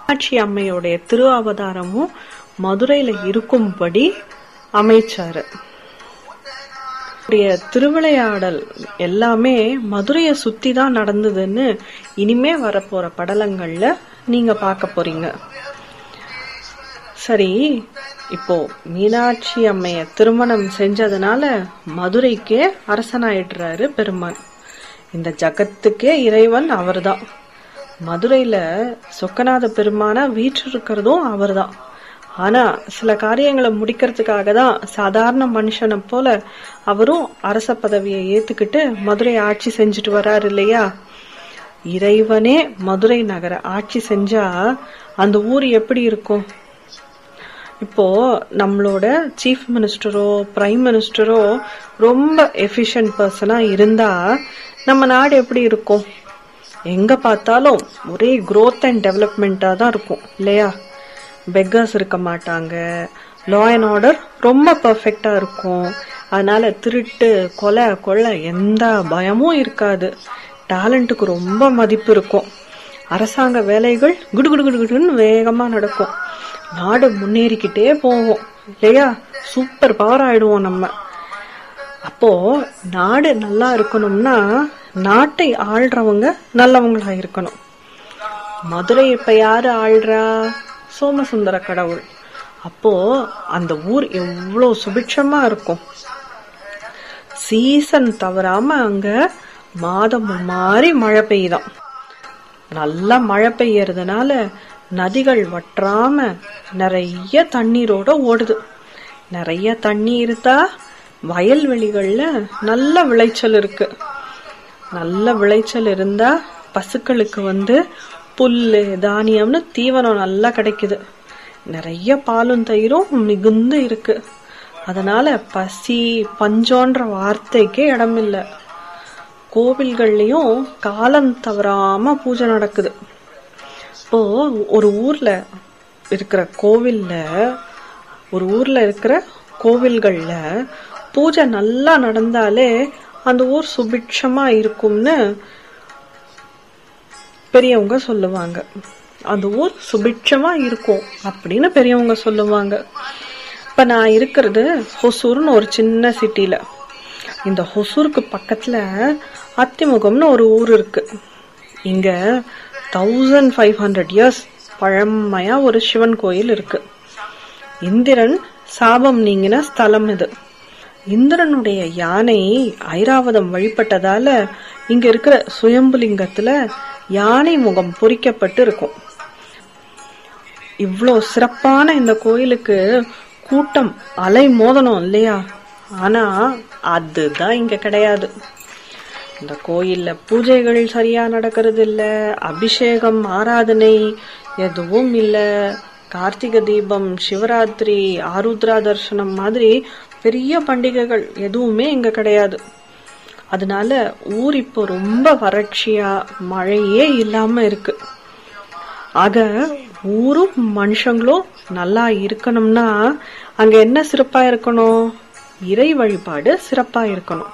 மீனாட்சி அம்மையுடைய திரு அவதாரமும் மதுரையில இருக்கும்படி அமைச்சாரு அவருடைய திருவிளையாடல் எல்லாமே மதுரைய சுத்தி தான் நடந்ததுன்னு இனிமே வரப்போற படலங்கள்ல நீங்க பார்க்க போறீங்க சரி இப்போ மீனாட்சி அம்மைய திருமணம் செஞ்சதுனால மதுரைக்கே அரசனாயிடுறாரு பெருமான் இந்த ஜகத்துக்கே இறைவன் அவர்தான் மதுரையில சொக்கநாத பெருமானா வீற்றிருக்கிறதும் அவர்தான் ஆனா சில காரியங்களை முடிக்கிறதுக்காக தான் சாதாரண மனுஷனை போல அவரும் அரச பதவியை ஏத்துக்கிட்டு மதுரை ஆட்சி செஞ்சுட்டு வராரு இல்லையா இறைவனே மதுரை நகர ஆட்சி செஞ்சா அந்த ஊர் எப்படி இருக்கும் இப்போ நம்மளோட சீஃப் மினிஸ்டரோ பிரைம் மினிஸ்டரோ ரொம்ப எஃபிஷியன்ட் பர்சனா இருந்தா நம்ம நாடு எப்படி இருக்கும் எங்க பார்த்தாலும் ஒரே growth அண்ட் டெவலப்மெண்டா தான் இருக்கும் இல்லையா பெக்கர்ஸ் இருக்க மாட்டாங்க லா அண்ட் ஆர்டர் ரொம்ப பர்ஃபெக்டா இருக்கும் அதனால திருட்டு கொலை கொள்ளை எந்த பயமும் இருக்காது டேலண்ட்டுக்கு ரொம்ப மதிப்பு இருக்கும் அரசாங்க வேலைகள் குடு குடு குடு குடுன்னு வேகமா நடக்கும் நாடு முன்னேறிக்கிட்டே போவோம் இல்லையா சூப்பர் பவர் ஆயிடுவோம் நம்ம அப்போ நாடு நல்லா இருக்கணும்னா நாட்டை ஆள்றவங்க நல்லவங்களா இருக்கணும் மதுரை இப்ப யாரு ஆள்றா சோமசுந்தர கடவுள் அப்போ அந்த ஊர் எவ்வளவு சுபிட்சமா இருக்கும் சீசன் தவறாம அங்க மாதம் மாறி மழை பெய்யுதாம் நல்லா மழை பெய்யறதுனால நதிகள் வற்றாம நிறைய தண்ணீரோட ஓடுது நிறைய தண்ணி இருந்தா வயல்வெளிகள்ல நல்ல விளைச்சல் இருக்கு நல்ல விளைச்சல் இருந்தா பசுக்களுக்கு வந்து புல்லு தானியம்னு தீவனம் நல்லா கிடைக்குது நிறைய பாலும் தயிரும் மிகுந்து இருக்கு அதனால பசி பஞ்சோன்ற வார்த்தைக்கே இடமில்லை கோவில்கள்லயும் காலம் தவறாம பூஜை நடக்குது இப்போ ஒரு ஊர்ல இருக்கிற கோவில்ல ஒரு ஊர்ல இருக்கிற கோவில்கள்ல பூஜை நல்லா நடந்தாலே அந்த ஊர் சுபிட்சமா இருக்கும்னு பெரியவங்க சொல்லுவாங்க அந்த ஊர் சுபிட்சமா இருக்கும் அப்படின்னு பெரியவங்க சொல்லுவாங்க இப்ப நான் இருக்கிறது ஹொசூர்னு ஒரு சின்ன சிட்டில இந்த ஹொசூருக்கு பக்கத்துல அத்திமுகம்னு ஒரு ஊர் இருக்கு இங்க தௌசண்ட் ஃபைவ் ஹண்ட்ரட் இயர்ஸ் பழமையா ஒரு சிவன் கோயில் இருக்கு இந்திரன் சாபம் நீங்கின ஸ்தலம் இது இந்திரனுடைய யானை ஐராவதம் வழிபட்டதால இங்க இருக்கிற சுயம்புலிங்கத்துல யானை முகம் பொறிக்கப்பட்டு இருக்கும் இவ்வளோ சிறப்பான இந்த கோயிலுக்கு கூட்டம் அலை மோதனம் இல்லையா ஆனா அதுதான் இங்க கிடையாது இந்த கோயில்ல பூஜைகள் சரியா நடக்கிறது இல்ல அபிஷேகம் ஆராதனை எதுவும் இல்ல கார்த்திகை தீபம் சிவராத்திரி ஆருத்ரா தர்சனம் மாதிரி பெரிய பண்டிகைகள் எதுவுமே இங்க கிடையாது அதனால ஊர் இப்போ ரொம்ப வறட்சியா மழையே இல்லாம இருக்கு ஆக ஊரும் மனுஷங்களும் நல்லா இருக்கணும்னா அங்க என்ன சிறப்பா இருக்கணும் இறை வழிபாடு சிறப்பா இருக்கணும்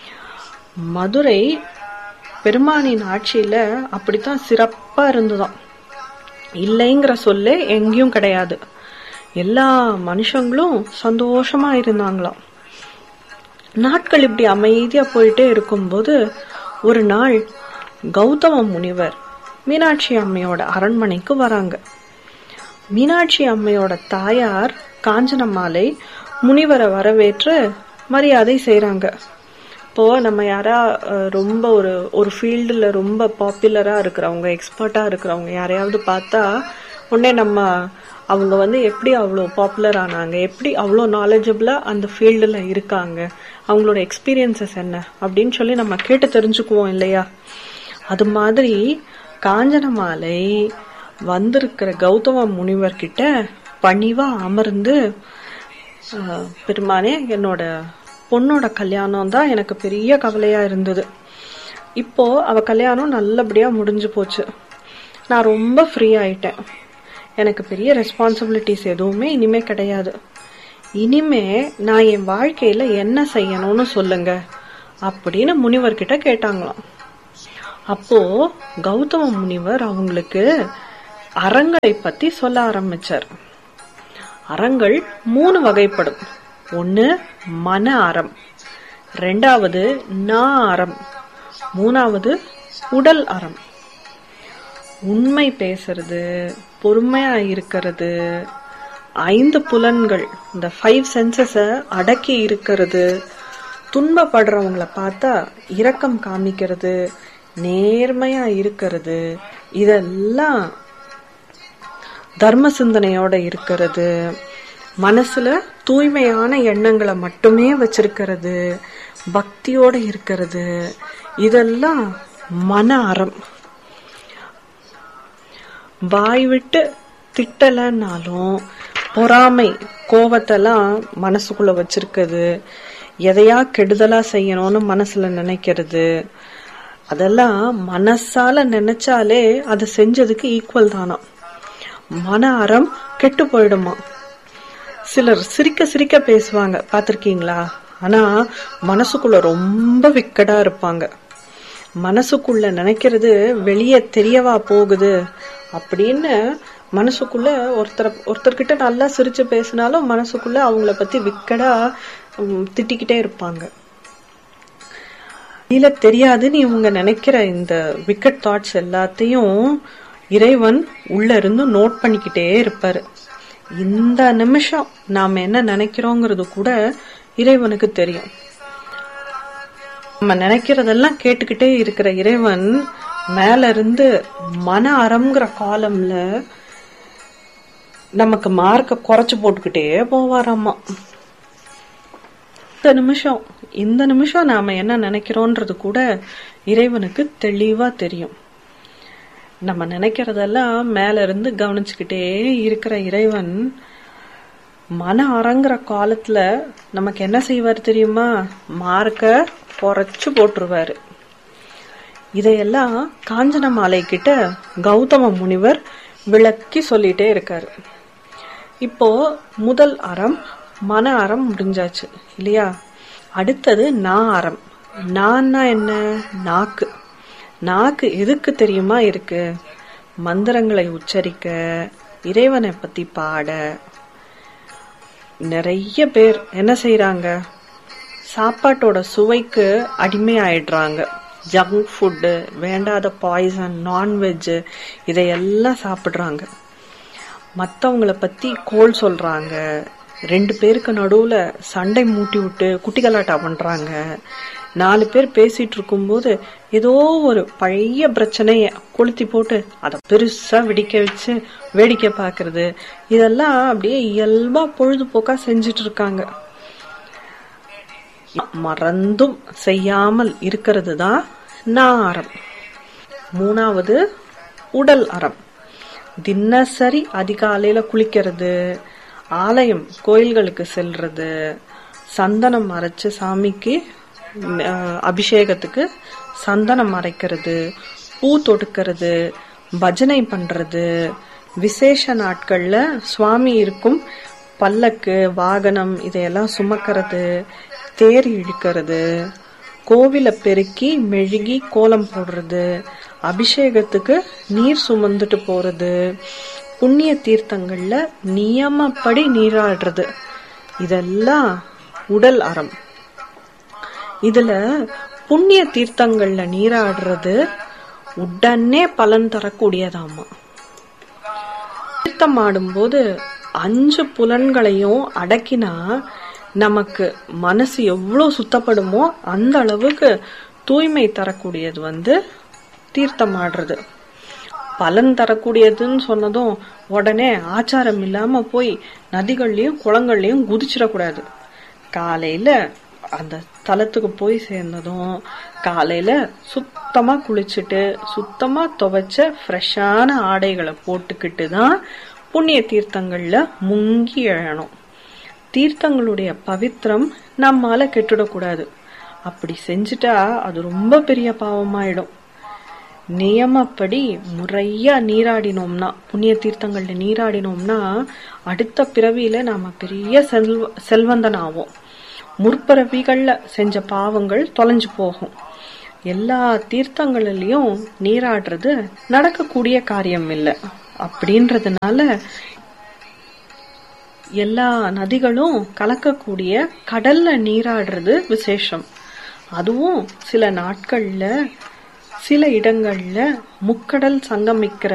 மதுரை பெருமானின் ஆட்சியில அப்படித்தான் சிறப்பா இருந்ததாம் இல்லைங்கிற சொல்லே எங்கேயும் கிடையாது எல்லா மனுஷங்களும் சந்தோஷமா இருந்தாங்களாம் நாட்கள் இப்படி அமைதியா போயிட்டே இருக்கும்போது ஒரு நாள் கௌதம முனிவர் மீனாட்சி அம்மையோட அரண்மனைக்கு வராங்க மீனாட்சி அம்மையோட தாயார் காஞ்சனமாலை முனிவரை வரவேற்று மரியாதை செய்றாங்க இப்போ நம்ம யாரா அஹ், ரொம்ப ஒரு ஒரு ஃபீல்டுல ரொம்ப பாப்புலரா இருக்கிறவங்க எக்ஸ்பர்ட்டா இருக்கிறவங்க யாரையாவது பார்த்தா உடனே நம்ம அவங்க வந்து எப்படி அவ்வளோ பாப்புலர் ஆனாங்க எப்படி அவ்வளோ நாலேஜபிளா அந்த ஃபீல்டில் இருக்காங்க அவங்களோட எக்ஸ்பீரியன்சஸ் என்ன அப்படின்னு சொல்லி நம்ம கேட்டு தெரிஞ்சுக்குவோம் இல்லையா அது மாதிரி காஞ்சனமாலை வந்திருக்கிற கௌதம முனிவர் கிட்ட பணிவா அமர்ந்து ஆஹ், பெருமானே என்னோட பொண்ணோட கல்யாணம் தான் எனக்கு பெரிய கவலையா இருந்தது இப்போ அவ கல்யாணம் நல்லபடியா முடிஞ்சு போச்சு நான் ரொம்ப ஃப்ரீ ஆயிட்டேன் எனக்கு பெரிய ரெஸ்பான்சிபிலிட்டிஸ் எதுவுமே இனிமே கிடையாது இனிமே நான் என் வாழ்க்கையில என்ன செய்யணும்னு சொல்லுங்க அப்படின்னு முனிவர்கிட்ட கேட்டாங்களாம் அப்போ கௌதம முனிவர் அவங்களுக்கு அறங்களை பத்தி சொல்ல ஆரம்பிச்சார் அறங்கள் மூணு வகைப்படும் ஒன்னு மன அறம் ரெண்டாவது நா அறம் மூணாவது உடல் அறம் உண்மை பேசுறது பொறுமையா இருக்கிறது ஐந்து புலன்கள் இந்த ஃபைவ் சென்சஸ அடக்கி இருக்கிறது துன்பப்படுறவங்கள பார்த்தா இரக்கம் காமிக்கிறது நேர்மையா இருக்கிறது இதெல்லாம் தர்ம சிந்தனையோட இருக்கிறது மனசுல தூய்மையான எண்ணங்களை மட்டுமே வச்சிருக்கிறது பக்தியோட இருக்கிறது இதெல்லாம் மன அறம் வாய் விட்டு திட்டலன்னாலும் பொறாமை கோவத்தெல்லாம் மனசுக்குள்ள வச்சிருக்கிறது எதையா கெடுதலா செய்யணும்னு மனசுல நினைக்கிறது அதெல்லாம் மனசால நினைச்சாலே அது செஞ்சதுக்கு ஈக்குவல் தானா மன அறம் கெட்டு போயிடுமா சிலர் சிரிக்க சிரிக்க பேசுவாங்க பாத்திருக்கீங்களா ஆனா மனசுக்குள்ள ரொம்ப விக்கடா இருப்பாங்க மனசுக்குள்ள நினைக்கிறது வெளியே தெரியவா போகுது அப்படின்னு மனசுக்குள்ள ஒருத்தர் ஒருத்தர்கிட்ட நல்லா சிரிச்சு பேசினாலும் மனசுக்குள்ள அவங்கள பத்தி விக்கடா உம், திட்டிக்கிட்டே இருப்பாங்க வெளியில தெரியாதுன்னு இவங்க நினைக்கிற இந்த விக்கெட் தாட்ஸ் எல்லாத்தையும் இறைவன் உள்ள இருந்து நோட் பண்ணிக்கிட்டே இருப்பாரு இந்த நிமிஷம் நாம என்ன நினைக்கிறோங்கிறது கூட இறைவனுக்கு தெரியும் நம்ம நினைக்கிறதெல்லாம் கேட்டுக்கிட்டே இருக்கிற இறைவன் மேல இருந்து மன அறம்ங்கிற காலம்ல நமக்கு மார்க்க குறைச்சு போட்டுக்கிட்டே போவாராமா இந்த நிமிஷம் இந்த நிமிஷம் நாம என்ன நினைக்கிறோன்றது கூட இறைவனுக்கு தெளிவா தெரியும் நம்ம நினைக்கிறதெல்லாம் மேல இருந்து கவனிச்சுக்கிட்டே இருக்கிற இறைவன் மன அறங்குற காலத்துல நமக்கு என்ன செய்வார் தெரியுமா மார்க்க குறைச்சு போட்டுருவாரு இதையெல்லாம் காஞ்சன மாலை கிட்ட கௌதம முனிவர் விளக்கி சொல்லிட்டே இருக்காரு இப்போ முதல் அறம் மன அறம் முடிஞ்சாச்சு இல்லையா அடுத்தது நா அறம் நான்னா என்ன நாக்கு நாக்கு எதுக்கு தெரியுமா இருக்கு மந்திரங்களை உச்சரிக்க இறைவனை பத்தி பாட நிறைய பேர் என்ன செய்யறாங்க சாப்பாட்டோட சுவைக்கு அடிமை ஆயிடுறாங்க ஜங்க் ஃபுட்டு வேண்டாத பாய்சன் நான்வெஜ் இதையெல்லாம் சாப்பிடுறாங்க மத்தவங்கள பத்தி கோல் சொல்றாங்க ரெண்டு பேருக்கு நடுவுல சண்டை மூட்டி விட்டு குட்டி கலாட்டா பண்றாங்க நாலு பேர் பேசிட்டு இருக்கும்போது ஏதோ ஒரு பழைய பிரச்சனைய கொளுத்தி போட்டு அதை பெருசா வெடிக்க வச்சு வேடிக்கை பார்க்கிறது இதெல்லாம் அப்படியே இயல்பா பொழுதுபோக்கா செஞ்சுட்டு இருக்காங்க மறந்தும் செய்யாமல் இருக்கிறது தான் நான் அறம் மூணாவது உடல் அறம் தினசரி அதிகாலையில குளிக்கிறது ஆலயம் கோயில்களுக்கு செல்றது சந்தனம் அரைச்சு சாமிக்கு அஹ், அபிஷேகத்துக்கு சந்தனம் அரைக்கிறது பூ தொடுக்கிறது பஜனை பண்றது விசேஷ நாட்கள்ல சுவாமி இருக்கும் பல்லக்கு வாகனம் இதையெல்லாம் சுமக்கிறது தேர் இழுக்கிறது கோவிலை பெருக்கி மெழுகி கோலம் போடுறது அபிஷேகத்துக்கு நீர் சுமந்துட்டு போறது புண்ணிய தீர்த்தங்கள்ல நியமப்படி நீராடுறது இதெல்லாம் உடல் அறம் இதுல புண்ணிய தீர்த்தங்கள்ல நீராடுறது உடனே பலன் தரக்கூடியதாமா தீர்த்தம் ஆடும்போது அஞ்சு புலன்களையும் அடக்கினா நமக்கு மனசு எவ்வளவு சுத்தப்படுமோ அந்த அளவுக்கு தூய்மை தரக்கூடியது வந்து தீர்த்தம் ஆடுறது பலன் தரக்கூடியதுன்னு சொன்னதும் உடனே ஆச்சாரம் இல்லாம போய் நதிகள்லயும் குளங்கள்லயும் குதிச்சிடக்கூடாது காலையில அந்த தலத்துக்கு போய் சேர்ந்ததும் காலையில சுத்தமா குளிச்சுட்டு சுத்தமா துவைச்ச ஃப்ரெஷ்ஷான ஆடைகளை போட்டுக்கிட்டு தான் புண்ணிய தீர்த்தங்கள்ல முங்கி எழணும் தீர்த்தங்களுடைய பவித்திரம் நம்மால கெட்டுடக்கூடாது அப்படி செஞ்சுட்டா அது ரொம்ப பெரிய பாவமாயிடும் நியமப்படி முறையா நீராடினோம்னா புண்ணிய தீர்த்தங்கள்ல நீராடினோம்னா அடுத்த பிறவியில நாம பெரிய செல்வ செல்வந்தன் ஆவோம் முற்பிறவிகள்ல செஞ்ச பாவங்கள் தொலைஞ்சு போகும் எல்லா தீர்த்தங்களிலையும் நீராடுறது நடக்கக்கூடிய காரியம் இல்லை அப்படின்றதுனால எல்லா நதிகளும் கலக்கக்கூடிய கடல்ல நீராடுறது விசேஷம் அதுவும் சில நாட்கள்ல சில இடங்கள்ல முக்கடல் சங்கமிக்கிற